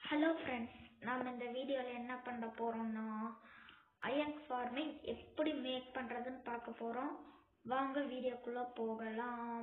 Hello friends நாம் இந்த வீடியோவில் என்ன பண்ண போகிறோம்னா அயன் ஃபார்மிங் எப்படி மேக் பண்ணுறதுன்னு பார்க்க போகிறோம் வாங்க வீடியோக்குள்ளே போகலாம்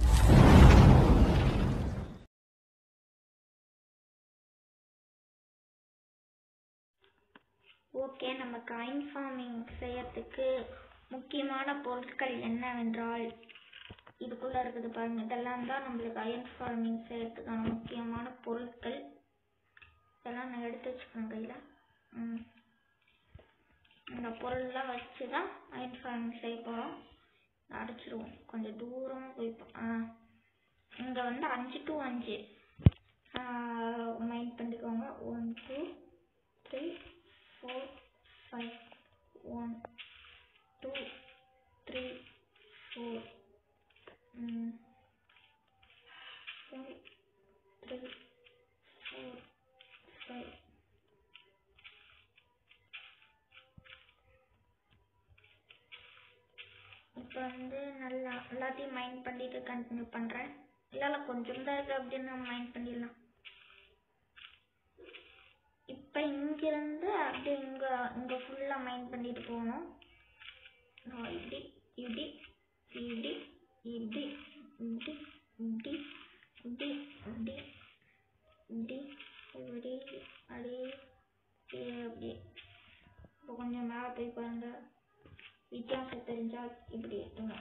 ஓகே நமக்கு அயன் ஃபார்மிங் செய்யறதுக்கு முக்கியமான பொருட்கள் என்னவென்றால் இதுக்குள்ளே இருக்குது பாருங்க இதெல்லாம் தான் நம்மளுக்கு அயன் ஃபார்மிங் செய்யறதுக்கான முக்கியமான பொருட்கள் இதெல்லாம் நான் எடுத்து வச்சுக்கிறேன் கையில் ம் இந்த பொருள்லாம் வச்சு தான் அயன் ஃபார்மிங் செய்ய போகிறோம் அடிச்சிருவோம் கொஞ்சம் தூரமாக போய் ஆ இங்கே வந்து அஞ்சு டு அஞ்சு மைண்ட் பண்ணிக்கோங்க one two three four five one two three four five three four five இப்போ வந்து நல்லா எல்லாத்தையும் மைண்ட் பண்ணிட்டு கண்டினியூ பண்ணுறேன் இல்லை இல்லை கொஞ்சம் தான் இருக்குது அப்படின்னு நம்ம மைண்ட் பண்ணிடலாம் இப்போ இங்கிருந்து அப்படியே இங்கே இங்கே ஃபுல்லாக மைண்ட் பண்ணிட்டு போகணும் நான் இப்படி இப்படி இப்படி இப்படி இப்படி இப்படி இப்படி இப்படி இப்படி இப்படி அப்படியே அப்படியே அப்படியே இப்போ கொஞ்சம் மேலே போய் பாருங்க வித்தியாசம் தெரிஞ்சால் இப்படி எடுத்துங்க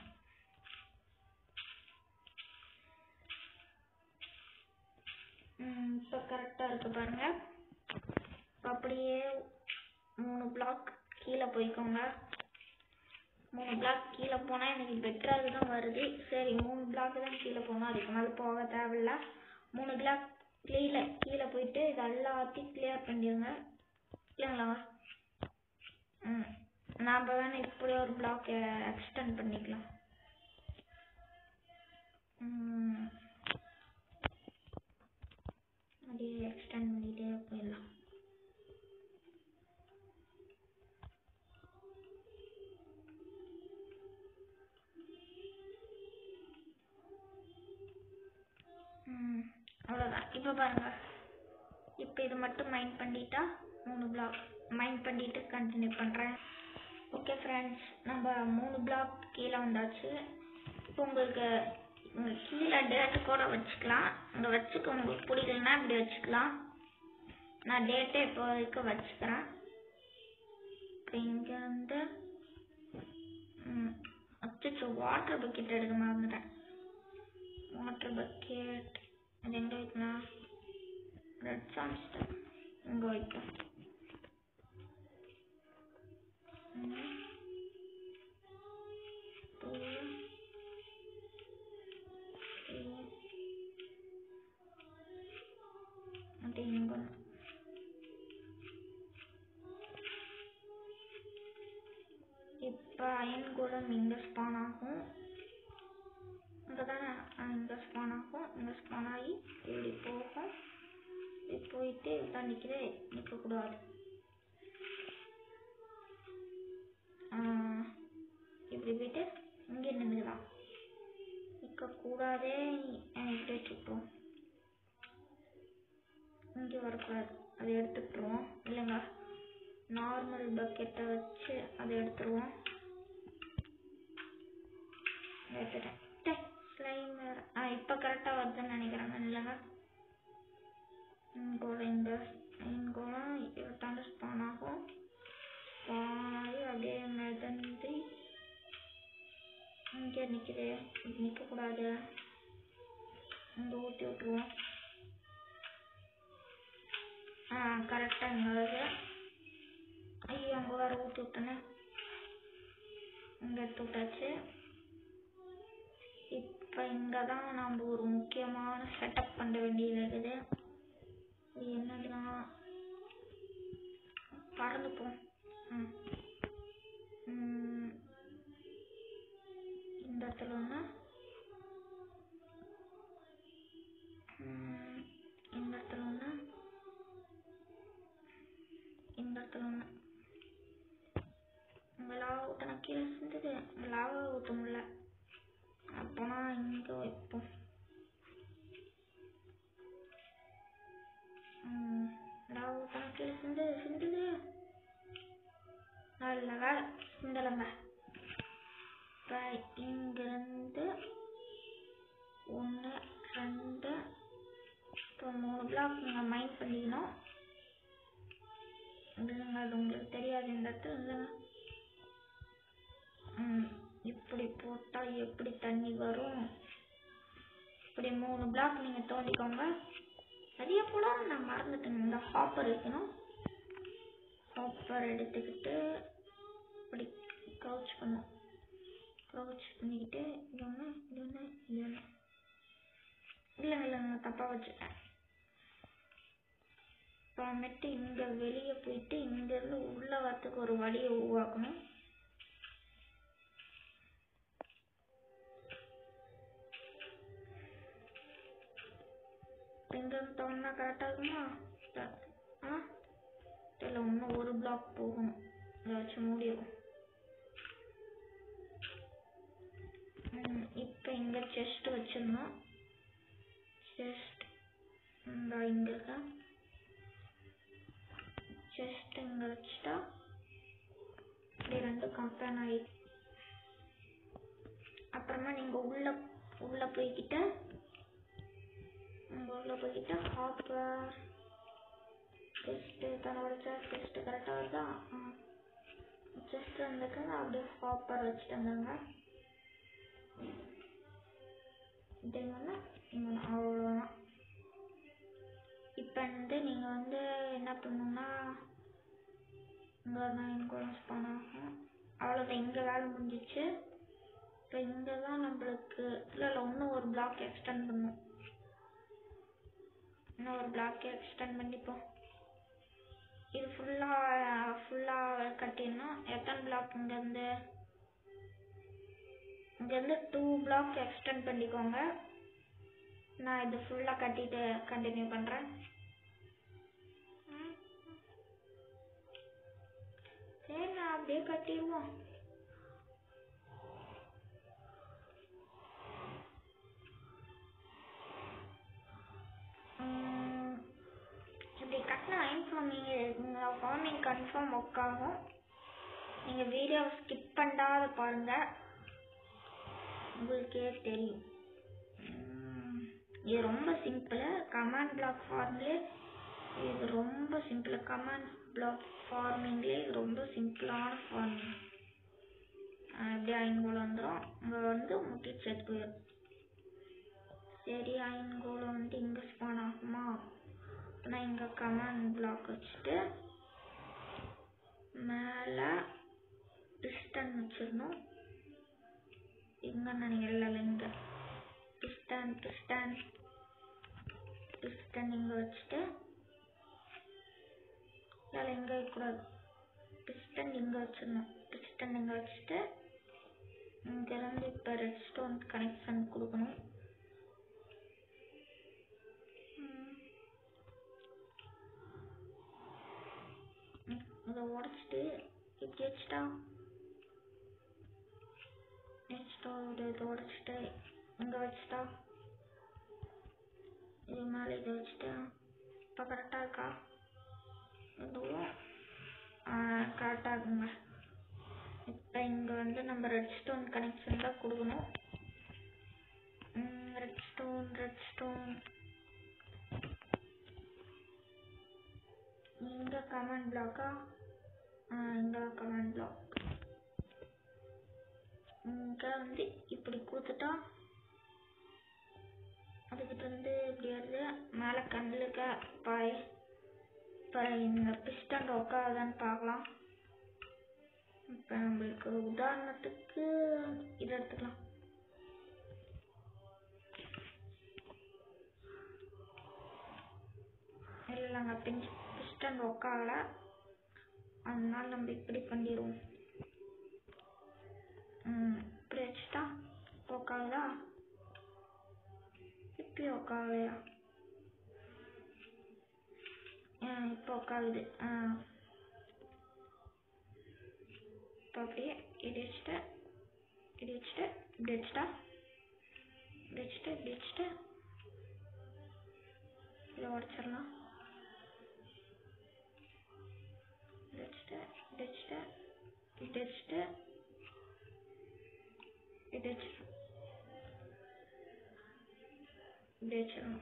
இப்போ கரெக்டாக இருக்கு பாருங்க இப்போ அப்படியே மூணு பிளாக் கீழே போய்க்கோங்க மூணு பிளாக் கீழே போனால் எனக்கு பெட்டராக தான் வருது சரி மூணு பிளாக் தான் கீழே போகணும் அதுக்கு மேலே போக தேவையில்ல மூணு பிளாக் கீழே கீழே போயிட்டு இது எல்லாத்தையும் கிளியர் பண்ணிடுங்க இல்லைங்களா ம் நாம் வேணால் இப்படி ஒரு பிளாக் எக்ஸ்டெண்ட் பண்ணிக்கலாம் அப்படியே எக்ஸ்டெண்ட் பண்ணிகிட்டே போயிடலாம் அவ்வளோதான் இப்போ பாருங்க இப்போ இது மட்டும் மைண்ட் பண்ணிட்டா மூணு பிளாக் மைண்ட் பண்ணிட்டு கண்டினியூ பண்ணுறேன் ஓகே ஃப்ரெண்ட்ஸ் நம்ம மூணு பிளாக் கீழே வந்தாச்சு இப்போ உங்களுக்கு இங்கே கீழே டேட்டு கூட வச்சுக்கலாம் இங்கே வச்சுக்க உங்களுக்கு பிடிக்கலன்னா இப்படி வச்சுக்கலாம் நான் டேட்டை இப்போ வரைக்கும் வச்சுக்கிறேன் இப்போ இங்கேருந்து அச்சோ வாட்டர் பக்கெட் எடுக்க மறந்துட்டேன் வாட்டர் பக்கெட் அது எங்கே வைக்கலாம் ரெட் சாம்ஸ்டன் இங்கே வைக்கும் இப்போ அயன் கோலம் இங்கே ஸ்பான் ஆகும் இங்கே தானே இங்கே ஸ்பான் ஆகும் இங்கே ஸ்பான் ஆகி இப்படி போகும் இப்படி போயிட்டு இதான் நிற்கிதே நிற்கக்கூடாது இப்படி போயிட்டு இங்கே நின்றுக்கலாம் நிற்கக்கூடாதே இப்படி வச்சுக்கிட்டோம் இங்கே வரக்கூடாது அதை எடுத்துக்கிட்டுருவோம் இல்லைங்க நார்மல் பக்கெட்டை வச்சு அதை எடுத்துருவோம் எடுத்துட்டேன் ஸ்லைம் வேறு ஆ இப்போ கரெக்டாக வருதுன்னு நினைக்கிறேன் இல்லைங்க கோலம் இந்த கோலம் இருபத்தாண்டு ஸ்பான் ஆகும் பாய் அப்படியே மிதந்து இங்கே நிற்குது நிற்கக்கூடாது இங்கே ஊற்றி விட்ருவோம் ஆ கரெக்டாக இங்கே வருது ஐயோ அங்கே வேறு ஊற்றி விட்டேனே இங்கே எடுத்து விட்டாச்சு இப்போ இங்கே தான் நம்ம ஒரு முக்கியமான செட்டப் பண்ண வேண்டியது இருக்குது இது என்னதுன்னா பறந்துப்போம் இந்த இடத்துல ஒன்று இந்த இடத்துல ஒன்று இந்த இடத்துல ஒன்று இங்கே லாவா ஊற்றினா கீழே செஞ்சது இங்கே லாவா ஊற்ற முடியல அப்போனா இங்கே வைப்போம் நல்ல வேலை இந்தலங்க இப்போ இங்கிருந்து ஒன்று ரெண்டு இப்போ மூணு பிளாக் நீங்கள் மைண்ட் பண்ணிக்கணும் இல்லைங்க அது உங்களுக்கு தெரியாது இந்த இடத்துல இல்லைங்க ம் இப்படி போட்டால் எப்படி தண்ணி வரும் இப்படி மூணு பிளாக் நீங்கள் தோண்டிக்கோங்க அதே போல் நான் மறந்துட்டேங்க இந்த ஹாப்பர் வைக்கணும் ஹாப்பர் எடுத்துக்கிட்டு இப்படி க்ரௌச் பண்ணும் க்ரௌச் பண்ணிக்கிட்டு இது ஒன்று இது ஒன்று இது ஒன்று இல்லைங்க இல்லைங்க தப்பாக வச்சுட்டேன் அப்புறமேட்டு இங்கே வெளியே போயிட்டு இங்கேருந்து உள்ளே வரத்துக்கு ஒரு வழியை உருவாக்கணும் இங்கேருந்து தோணுனா கரெக்டாக இருக்குமா ஆ இல்லை இன்னும் ஒரு பிளாக் போகணும் இதை வச்சு மூடிடும் இப்போ இங்கே செஸ்ட் வச்சிடணும் செஸ்ட் இந்த இங்கே இருக்கா செஸ்ட் இங்கே வச்சுட்டா இப்படி ரெண்டு கம்பேன் ஆகி அப்புறமா நீங்கள் உள்ள உள்ள போய்கிட்ட உங்க உள்ள போய்கிட்ட ஹாப்பர் செஸ்ட்டு தலை உடைச்சா செஸ்ட்டு கரெக்டாக வருதா செஸ்ட் வந்துட்டு அப்படியே ஹாப்பர் வச்சுட்டு வந்தாங்க இது வந்து இங்கே அவ்வளோதான் இப்போ வந்து நீங்கள் வந்து என்ன பண்ணணும்னா இங்கே தான் இன்குலம் ஸ்பான் ஆகும் அவ்வளோதான் இங்கே வேலை முடிஞ்சிச்சு இப்போ இங்கே தான் நம்மளுக்கு இல்லை இல்லை இன்னும் ஒரு பிளாக் எக்ஸ்டெண்ட் பண்ணும் இன்னும் ஒரு பிளாக் எக்ஸ்டெண்ட் பண்ணிப்போம் இது ஃபுல்லாக ஃபுல்லாக கட்டிடணும் எத்தனை பிளாக் இங்கேருந்து இங்கேருந்து டூ பிளாக் எக்ஸ்டெண்ட் பண்ணிக்கோங்க நான் இது ஃபுல்லாக கட்டிட்டு கண்டினியூ பண்ணுறேன் சரி நான் அப்படியே கட்டிடுவோம் இப்படி கட்டின அயன் ஃபார்மிங் உங்கள் ஃபார்மிங் கன்ஃபார்ம் ஒர்க் ஆகும் நீங்கள் வீடியோ ஸ்கிப் பண்ணாத பாருங்கள் உங்களுக்கே தெரியும் உம், இது ரொம்ப சிம்பிள் கமாண்ட் பிளாக் ஃபார்ம்லே இது ரொம்ப சிம்பிள் கமாண்ட் பிளாக் ஃபார்மிங்லே இது ரொம்ப சிம்பிளான ஃபார்மிங் அப்படியே ஐங்கோல் வந்துடும் இங்கே வந்து முட்டி செத்து போயிடும் சரி ஐங்கோல் வந்து இங்கே ஸ்பான் ஆகுமா நான் இங்கே கமாண்ட் பிளாக் வச்சுட்டு மேலே பிஸ்டன் வச்சிடணும் இங்க நினைக்கல இங்க பிஸ்டன் பிஸ்டன் பிஸ்டன் இங்க வச்சுட்டு இல்லை இங்க வைக்கக்கூடாது பிஸ்டன் இங்க வச்சிடணும் பிஸ்டன் இங்க வச்சுட்டு இங்க இருந்து இப்போ ரெட் ஸ்டோன் கனெக்ஷன் கொடுக்கணும் ம். ம், இதை உடச்சிட்டு இப்படி வச்சுட்டா நெக்ஸ்ட் ஒரு இதை உடச்சிட்டு இங்கே வச்சுட்டா இது மேலே இதை வச்சுட்டா இப்போ கரெக்டாக இருக்கா இதுவும் கரெக்டாக இருக்குங்க இப்போ இங்கே வந்து நம்ம ரெட் ஸ்டோன் கனெக்ஷன் தான் கொடுக்கணும் ரெட் ஸ்டோன் ரெட் ஸ்டோன் இங்கே கமெண்ட் பிளாக்கா இங்கே கமெண்ட் பிளாக் இங்கே வந்து இப்படி கொடுத்துட்டா அதுக்கிட்ட இருந்து இப்படி வருது மேலே கண்ணுக்க பாய் இப்போ இந்த பிஸ்டன் உட்காதான்னு பார்க்கலாம் இப்போ நம்மளுக்கு உதாரணத்துக்கு இதை எடுத்துக்கலாம் இல்லை இல்லைங்க பிஞ்ச் பிஸ்டன் உட்கால அதனால நம்ம இப்படி பண்ணிடுவோம் ம் இப்படி வச்சுட்டா உட்காகுதா இப்படி உட்காகலையா ஆ இப்போ உட்காகுது ஆ இப்போ அப்படியே இடி வச்சுட்டு இடி வச்சுட்டு இப்படி வச்சுட்டா இப்படி வச்சுட்டு இப்படி வச்சுட்டு இதை உடச்சிடலாம் இப்படி வச்சுட்டு இப்படி வச்சுட்டு இப்படி வச்சிடணும்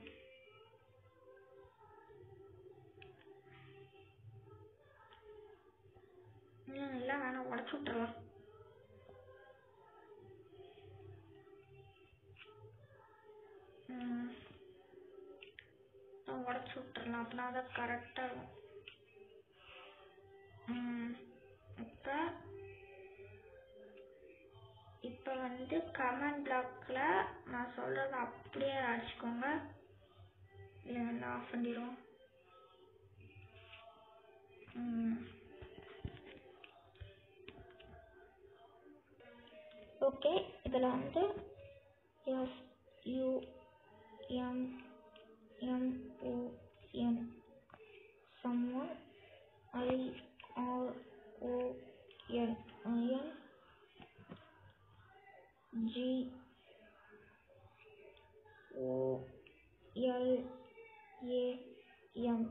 இன்னும் எல்லாம் வேணாம் உடச்சு விட்டுறலாம் ம். உடச்சு விட்டுறலாம் அப்படின்னா தான் கரெக்டாக இருக்கும் ம். இப்போ இப்போ வந்து கமெண்ட் பிளாக்ல நான் சொல்றத அப்படியே அடிச்சுக்கோங்க இல்லை வந்து ஆஃப் பண்ணிடும் ஓகே இதில் வந்து S U M M O N someone I R O N N G O L E M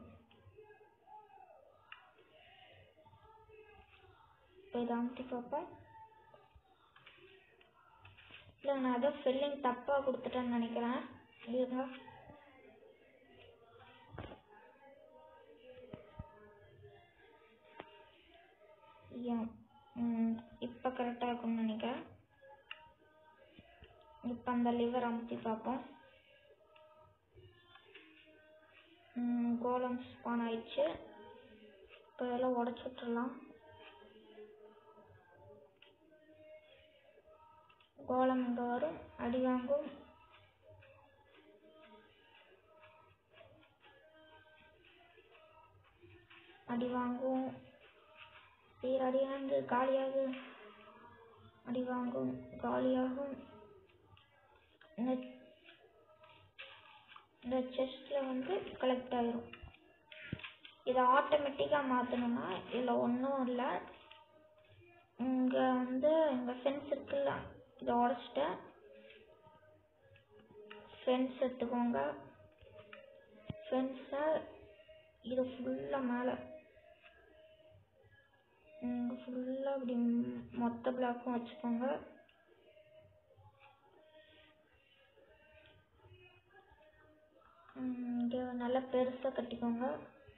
இப்போ இதை அமுத்தி பார்ப்பேன் இல்லை நான் ஏதோ ஸ்பெல்லிங் தப்பாக கொடுத்துட்டேன்னு நினைக்கிறேன் இருங்க எம் இப்போ கரெக்டாக இருக்கும்னு நினைக்கிறேன் இப்போ அந்த லிவர் அமுத்தி பார்ப்போம் கோலம் ஸ்பான் ஆயிடுச்சு இப்போ இதெல்லாம் உடச்சி விட்டுறலாம் கோலம் இங்கே வரும் அடி வாங்கும் அடி வாங்கும் சீர் அடி வாங்கு காலியாகு அடி வாங்கும் காலியாகும் இந்த இந்த செஸ்ட்டில் வந்து கலெக்ட் ஆயிரும் இதை ஆட்டோமேட்டிக்காக மாற்றணும்னா இதில் ஒன்றும் இல்லை இங்கே வந்து இங்கே ஃபென்ஸ் இருக்குல்ல இதை உடச்சிட்டேன் ஃபென்ஸ் எடுத்துக்கோங்க ஃபென்ஸை இது ஃபுல்லாக மேலே இங்கே ஃபுல்லாக இப்படி மொத்த பிளாக்கும் வச்சுக்கோங்க இங்கே நல்லா பெருசாக கட்டிக்கோங்க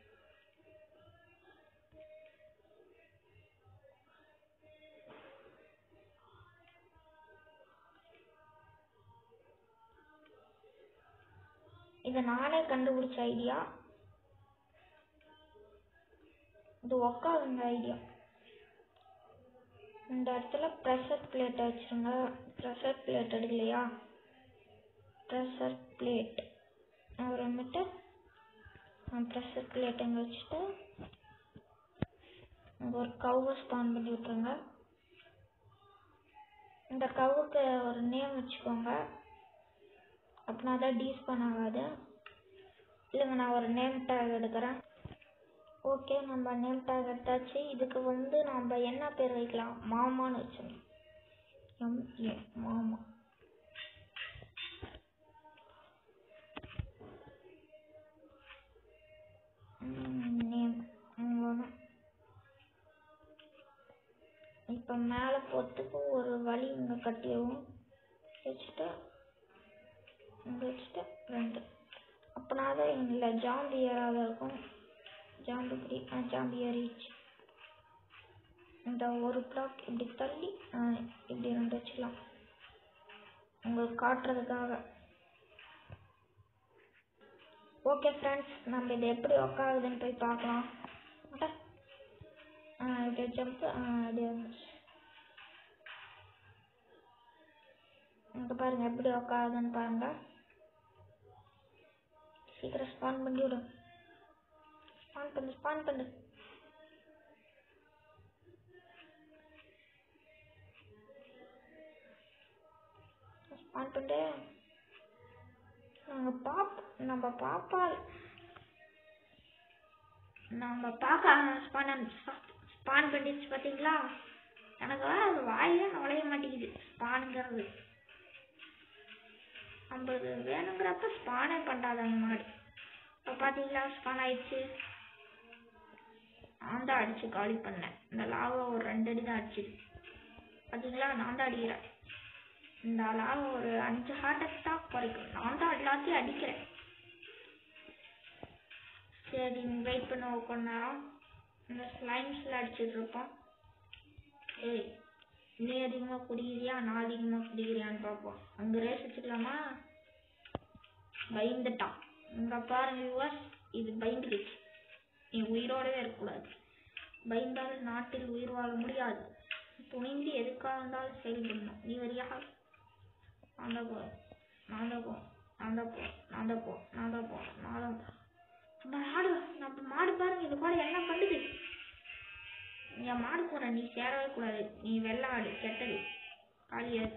இது நானே கண்டுபிடிச்ச ஐடியா இது உக்காதுங்க ஐடியா இந்த இடத்துல ப்ரெஷர் பிளேட் வச்சுருங்க ப்ரெஷர் பிளேட் எடுக்கலையா ப்ரெஷர் பிளேட் அப்புறமேட்டு ப்ரெஷர் பிளேட் அங்கே வச்சுட்டு அங்கே ஒரு கவ்வை ஸ்பான் பண்ணி விட்ருங்க இந்த கவுக்கு ஒரு நேம் வச்சுக்கோங்க அப்படின்னா தான் டீஸ்பான் ஆகாது இல்லைங்க நான் ஒரு நேம் டேக் எடுக்கிறேன் ஓகே நம்ம நேம் டேக் எடுத்தாச்சு இதுக்கு வந்து நம்ம என்ன பேர் வைக்கலாம் மாமான்னு வச்சுக்கலாம் எம்ஏ மாமா நேம் அவ்வளோதான் இப்போ மேலே போகிறதுக்கு ஒரு வழி இங்கே கட்டிடுவோம் வச்சுட்டு இங்கே வச்சுட்டு ரெண்டு அப்போனா தான் இல்லை ஜாம்பி ஏறாத இருக்கும் ஜாம்பி இப்படி ஆ ஜாம்பி ஏறிடுச்சு இந்த ஒரு பிளாக் இப்படி தள்ளி ஆ, இப்படி ரெண்டு வச்சுக்கலாம் உங்களுக்கு காட்டுறதுக்காக ஓகே ஃப்ரெண்ட்ஸ் நம்ம இது எப்படி உக்காகுதுன்னு போய் பார்க்கலாம் அட. ஆ இப்படி ஜம்ப் ஆ இப்படி வந்துச்சு இங்கே பாருங்க எப்படி உக்காகுதுன்னு பாருங்க சீக்கிரம் ஸ்பான் பண்ணி விடு ஸ்பான் பண்ணு ஸ்பான் பண்ணு ஸ்பான் பண்ணிட்டு நாங்கள் பாப் நம்ம பாப்பா நம்ம பார்க்க ஸ்பான் ஸ்பான் பண்ணிடுச்சு பார்த்தீங்களா எனக்கு அது வாயிலே நுழைய மாட்டேங்குது ஸ்பானுங்கிறது நம்ம இது வேணுங்கிறப்ப ஸ்பானே பண்ணாத அந்த மாதிரி இப்போ பார்த்தீங்களா ஸ்பான் ஆயிடுச்சு நான் தான் அடிச்சு காலி பண்ணேன் இந்த லாவா ஒரு ரெண்டு அடி தான் அடிச்சுது பார்த்தீங்களா நான் தான் அடிக்கிறேன் இந்த ஆளால் ஒரு அஞ்சு ஹார்ட் அட்டாக் குறைக்கும் நான் தான் எல்லாத்தையும் அடிக்கிறேன் சரி வெயிட் பண்ண கொஞ்ச நேரம் இந்த ஸ்லைம்ஸில் அடிச்சிட்டு இருப்போம் ஏய் நீ அதிகமாக குடிக்கிறியா நான் அதிகமாக குடிக்கிறியான்னு பார்ப்போம் அங்கே ரேஸ் வச்சுக்கலாமா பயந்துட்டான் இங்கே பாருங்க வியூவர்ஸ் இது பயந்துடுச்சு நீ உயிரோடவே இருக்கக்கூடாது பயந்தால் நாட்டில் உயிர் வாழ முடியாது துணிந்து எதுக்காக இருந்தாலும் செயல்படணும் நீ வரியா நான் தான் போகிறேன் நான் தான் போகிறேன் நான் தான் போகிறேன் நான் தான் போகிறேன் நான் தான் போகிறேன் நான் தான் போகிறேன் நம்ம மாடு நம்ம மாடு பாருங்க இது கூட என்ன பண்ணுது என் மாடு கூட நீ சேரவே கூடாது நீ வெள்ளை ஆடு கெட்டது காளியர்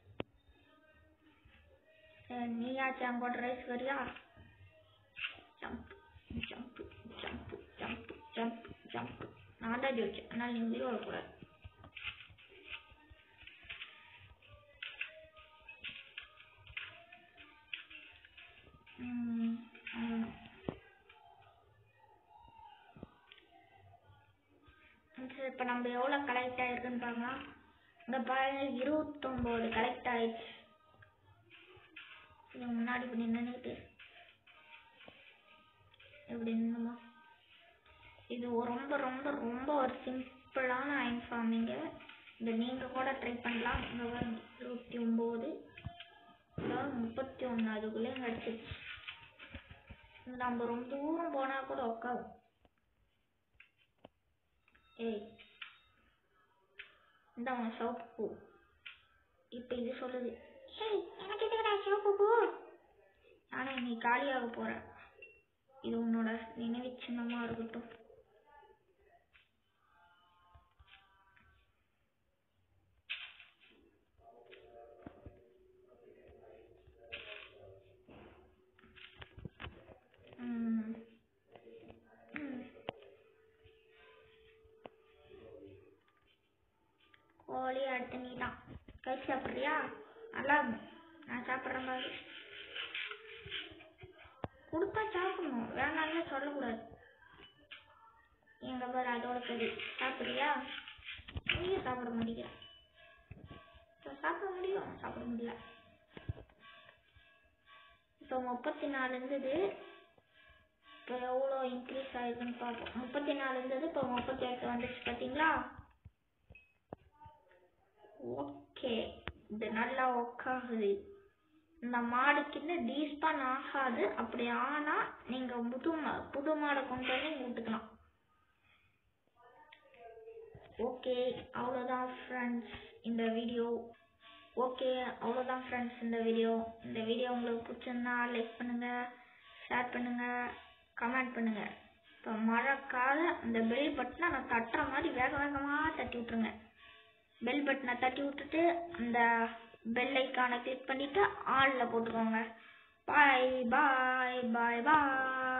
சரி நீயாச்சும் அங்கோட ரைஸ் வரியா jump jump jump jump jump jump நான் தான் ஜெயிச்சேன் ஆனால் நீ உயிர் வரக்கூடாது ம், அவ்வளவுதான். சரி, இப்ப நம்ம எவ்வளவு கலெக்ட் ஆயிருக்குன்னு பார்க்கலாம் இந்த பாருங்க இருபத்தொன்பது கலெக்ட் ஆயிடுச்சு இது முன்னாடி இப்படி நின்றுட்டு இப்படி நின்னுமா இது ஒரு ரொம்ப ரொம்ப ரொம்ப ஒரு சிம்பிளான அயன் ஃபார்மிங்கு இது நீங்க கூட ட்ரை பண்ணலாம் இங்க பாருங்க இருபத்தி ஒன்பது அதாவது முப்பத்தி ஒன்று அதுக்குள்ளே கிடச்சிருச்சு இது நம்ம ரொம்ப தூரம் போனா கூட உட்காரும் ஏய் இந்த உன் சிவப்பு பூ இப்போ இது சொல்லுது ஏய் எனக்கு எதுக்குடா சிவப்பு பூ ஆனா நீ காலியாக போற இது உன்னோட நினைவு சின்னமா இருக்கட்டும் ம். ம். கோழி அடுத்து நீ தான் கை சாப்பிட்றியா நல்லா இருக்கும் நான் சாப்பிட்றேன் பாரு கொடுத்தா சாப்பிடணும் வேணாம்னு சொல்லக்கூடாது எங்க பாரு அதோட சரி சாப்பிட்றியா நீயும் சாப்பிட மாட்டேங்கிற இப்ப சாப்பிட முடியும் சாப்பிட முடியல இப்போ முப்பத்தி நாலு இருந்தது இப்போ எவ்வளோ இன்க்ரீஸ் ஆயிருக்குன்னு பார்ப்போம் முப்பத்தி நாலு இருந்தது இப்போ முப்பத்தி எட்டு வந்துச்சு பார்த்தீங்களா ஓகே இது நல்லா ஒர்க் ஆகுது இந்த மாடுக்கு இன்னும் டீஸ்பான் ஆகாது அப்படி ஆனா நீங்க புது மா புது மாடை கொண்டு வந்து இங்க விட்டுக்கலாம் ஓகே அவ்வளோதான் ஃப்ரெண்ட்ஸ் இந்த வீடியோ ஓகே அவ்வளோதான் ஃப்ரெண்ட்ஸ் இந்த வீடியோ இந்த வீடியோ உங்களுக்கு பிடிச்சிருந்தா லைக் பண்ணுங்க ஷேர் பண்ணுங்க கமெண்ட் பண்ணுங்க இப்போ மழைக்கால இந்த பெல் பட்டனை நான் தட்டுற மாதிரி வேக வேகமாக தட்டி விட்டுருங்க பெல் பட்டனை தட்டி விட்டுட்டு அந்த பெல் ஐக்கானை கிளிக் பண்ணிட்டு ஆல்ல போட்டுக்கோங்க பாய் பாய் பாய் பாய்